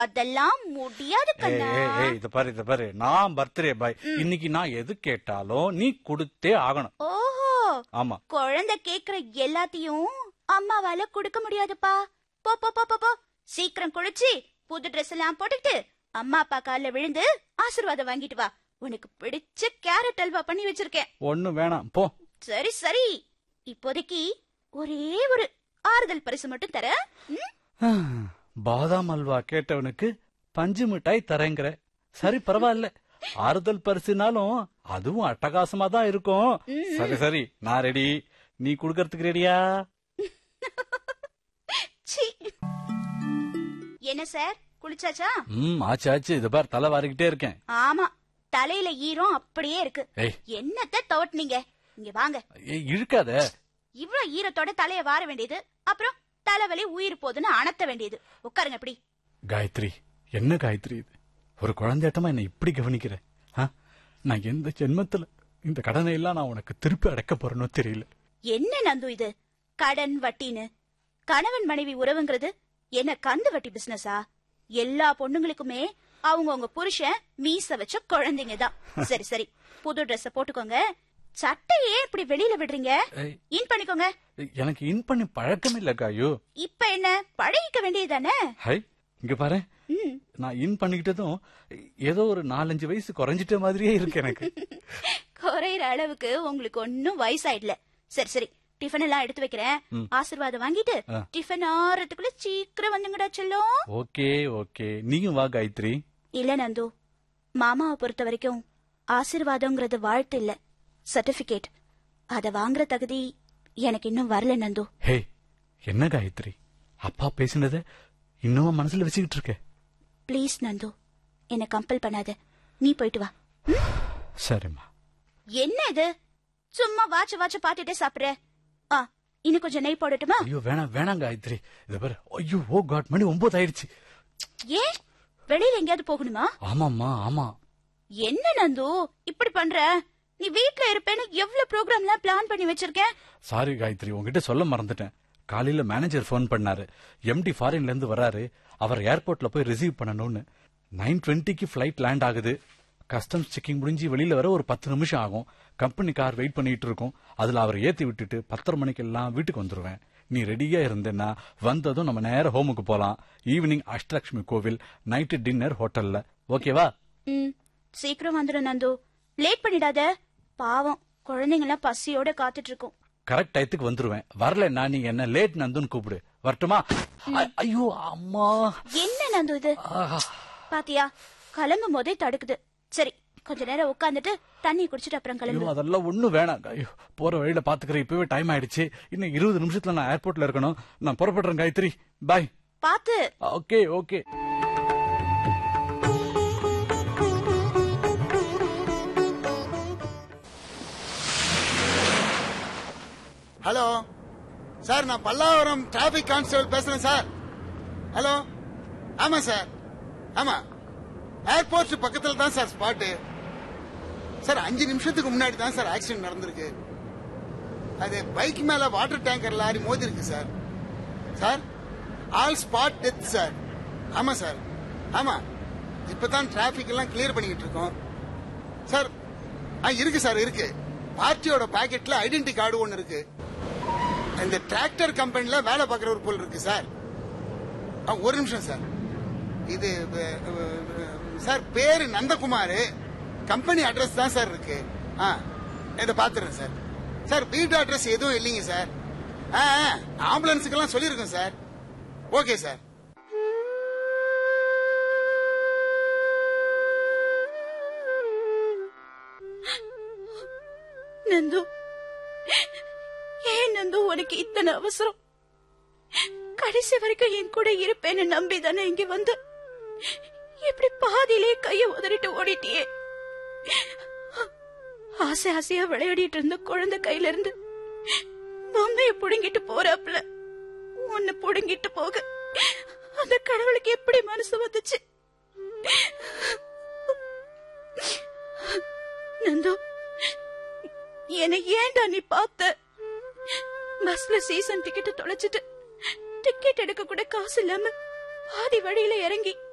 அதெல்லாம் முடியாது ஏய், கண்ணா ஏய், ஏய், இத பாரு இத பாரு நான் பர்த்டே பாய் இன்னைக்கு நான் எது கேட்டாலும் நீ கொடுத்தே ஆகணும் ஓஹோ ஆமா குழந்தை கேக்குற எல்லாத்தையும் அம்மாவால கொடுக்க முடியாதுப்பா போ போ போ போ, போ சீக்கிரம் குளிச்சு புது Dress எல்லாம் போட்டுக்கிட்டு அம்மா அப்பா கால்ல விழுந்து ஆசீர்வாதம் வாங்கிட்டு வா உனக்கு பிடிச்ச கேரட் அல்வா பண்ணி வச்சிருக்கேன் ஒண்ணும் வேணாம் போ சரி சரி இப்போதைக்கு ஒரே ஒரு ஆறுதல் பரிசு மட்டும் தர பாதாம் அல்வா கேட்டவனுக்கு பஞ்சு மிட்டாய் தரேங்கிற சரி பரவாயில்ல ஆறுதல் பரிசுனாலும் அதுவும் அட்டகாசமா தான் இருக்கும் சரி சரி நான் ரெடி நீ குடுக்கறதுக்கு ரெடியா சீ. என்ன சார் குளிச்சாச்சா ம் ஆச்சு ஆச்சு இது பார் தலை வாரிக்கிட்டே இருக்கேன் ஆமா தலையில ஈரம் அப்படியே இருக்கு ஏய் என்னத்த தவட்டினீங்க இங்க வாங்க ஏய், இழுக்காத இவ்ளோ ஈரத்தோட தலைய வார வேண்டியது அப்புறம் தலைவலி உயிர் போதுன்னு அணத்த வேண்டியது உட்காருங்க இப்படி காயத்ரி என்ன காயத்ரி இது ஒரு குழந்தையாட்டமா என்ன இப்படி கவனிக்கிற ஆ? நான் எந்த ஜென்மத்துல இந்த கடனை எல்லாம் நான் உனக்கு திருப்பி அடைக்க போறேனோ தெரியல என்ன நந்து இது கடன் வட்டின்னு கணவன் மனைவி உறவுங்கிறது என்ன கந்து வட்டி பிசினஸா எல்லா பொண்ணுங்களுக்குமே அவங்கவங்க புருஷன் மீச வச்ச குழந்தைங்க தான் சரி சரி புது Dress போட்டுக்கோங்க சட்டையே இப்படி வெளியில விடுறீங்க ஏய், இன் பண்ணிக்கோங்க எனக்கு இன் பண்ணி பழக்கம் இல்ல காயு இப்ப என்ன பழகிக்க வேண்டியதுதானே ஹை இங்க பாரு ம் நான் இன் பண்ணிக்கிட்டதும் ஏதோ ஒரு நாலஞ்சு வயசு குறைஞ்சிட்ட மாதிரியே இருக்கு எனக்கு குறையிற அளவுக்கு உங்களுக்கு ஒன்னும் வயசாயிடல சரி சரி டிஃபன் எல்லாம் எடுத்து வைக்கிறேன் ம். ஆசீர்வாதம் வாங்கிட்டு ஆ. டிஃபன் ஆறதுக்குள்ள சீக்கிரம் வந்துங்கடா செல்லம் ஓகே ஓகே நீயும் வா காயத்ரி இல்ல நந்து மாமாவை பொறுத்த வரைக்கும் ஆசீர்வாதம்ங்கிறது வாழ்த்து இல்ல சர்டிபிகேட் அத வாங்குற தகுதி எனக்கு இன்னும் வரல நந்து ஹே என்ன காயத்ரி அப்பா பேசினத இன்னும் மனசுல வச்சுக்கிட்டு இருக்க ப்ளீஸ் நந்து என்ன கம்பல் பண்ணாத நீ போயிட்டு வா சரிம்மா என்ன இது சும்மா வாட்ச வாட்ச பாத்துட்டே சாப்பிடுற ஆ இன்னும் கொஞ்சம் நெய் போடட்டுமா ஐயோ வேணாம் வேணாம் காயத்ரி இத பாரு ஐயோ ஓ காட் மணி ஒன்பது ஆயிடுச்சு ஏன் வெளியில எங்கேயாவது போகணுமா ஆமாம்மா ஆமா என்ன நந்து இப்படி பண்ற நீ வீட்ல இருப்பேன்னு எவ்வளவு ப்ரோக்ராம்லாம் பிளான் பண்ணி வச்சிருக்கேன் சாரி காயத்ரி உங்ககிட்ட சொல்ல மறந்துட்டேன் காலையில மேனேஜர் ஃபோன் பண்ணாரு எம்டி ஃபாரின்ல இருந்து வராரு அவர் ஏர்போர்ட்ல போய் ரிசீவ் பண்ணணும்னு நைன் டுவெண்ட்டிக்கு ஃபிளைட் லேண்ட் ஆகுது கஸ்டம்ஸ் செக்கிங் முடிஞ்சு வெளியில வர ஒரு பத்து நிமிஷம் ஆகும் கம்பெனி கார் வெயிட் பண்ணிட்டு இருக்கோம் அதுல அவரை ஏத்தி விட்டுட்டு பத்தரை மணிக்கெல்லாம் வீட்டுக்கு வந்துருவேன் நீ ரெடியா இருந்தேன்னா வந்ததும் நம்ம நேர ஹோமுக்கு போலாம் ஈவினிங் அஷ்டலட்சுமி கோவில் நைட்டு டின்னர் ஹோட்டல்ல ஓகேவா ம் சீக்கிரம் வந்துடும் நந்து லேட் பண்ணிடாத பாவம் குழந்தைங்களாம் பசியோட காத்துட்டு இருக்கும் கரெக்ட் டயத்துக்கு வந்துருவேன் வரலன்னா நீங்க என்ன லேட் நந்துன்னு கூப்பிடு வரட்டுமா ஐ- ஐயோ அம்மா என்ன நந்து இது ஆஹா. பாத்தியா கிளம்பும் போதே தடுக்குது சரி கொஞ்ச நேரம் உட்காந்துட்டு தண்ணி குடிச்சிட்டு அப்புறம் ஐயோ கிளம்பு அதெல்லாம் ஒண்ணும் வேணாம் ஐயோ போற வழியில பாத்துக்கிறேன் இப்பவே டைம் ஆயிடுச்சு இன்னும் இருபது நிமிஷத்துல நான் ஏர்போர்ட்ல இருக்கணும் நான் புறப்படுறேன் காயத்ரி பாய் பாத்து ஓகே ஓகே ஹலோ சார் நான் பல்லாவரம் டிராபிக் கான்ஸ்டபிள் பேசுறேன் சார் ஹலோ ஆமா சார் ஆமா ஏர்போர்ட் பக்கத்துல தான் சார் ஸ்பாட்டு சார் அஞ்சு நிமிஷத்துக்கு முன்னாடி தான் சார் ஆக்சிடென்ட் நடந்திருக்கு அது பைக் மேல வாட்டர் டேங்கர் லாரி மோதி இருக்கு sir sir all spot death sir ஆமா சார் ஆமா இப்பதான் டிராபிக் எல்லாம் கிளியர் பண்ணிக்கிட்டு இருக்கோம் சார் ஆ இருக்கு சார் இருக்கு பார்ட்டியோட பாக்கெட்ல ஐடென்டி கார்டு ஒன்னு இருக்கு இந்த டிராக்டர் கம்பெனில வேலை பார்க்குற ஒரு பொருள் இருக்கு சார் ஆ, ஒரு நிமிஷம் சார் இது அஹ், அஹ், சார் பேரு நந்தகுமார் கம்பெனி அட்ரஸ் தான் சார் இருக்கு ஆ இதை பாத்துறேன் சார் சார் வீட்டு அட்ரஸ் எதுவும் இல்லைங்க சார் ஆ ஆ, ஆம்புலன்ஸுக்கெல்லாம் சொல்லியிருக்கோம் சார் ஓகே சார் நந்து ஏன் நந்து உனக்கு இத்தனை அவசரம் கடைசி வரைக்கும் என் கூட இருப்பேன்னு நம்பி தானே இங்க வந்து இப்படி பாதியிலே கைய உதறிட்டு ஓடிட்டியே ஆசை ஆசையா விளையாடிட்டு இருந்த குழந்தை கையில இருந்து பொம்மைய புடுங்கிட்டு போறாப்ல உன்னை புடுங்கிட்டு போக அந்த கடவுளுக்கு எப்படி மனசு வந்துச்சு நந்து என்னை ஏன்டா நீ பார்த்த பஸ்ல சீசன் டிக்கெட் தொலைச்சிட்டு டிக்கெட் எடுக்க கூட காசு இல்லாம பாதி வழியில இறங்கி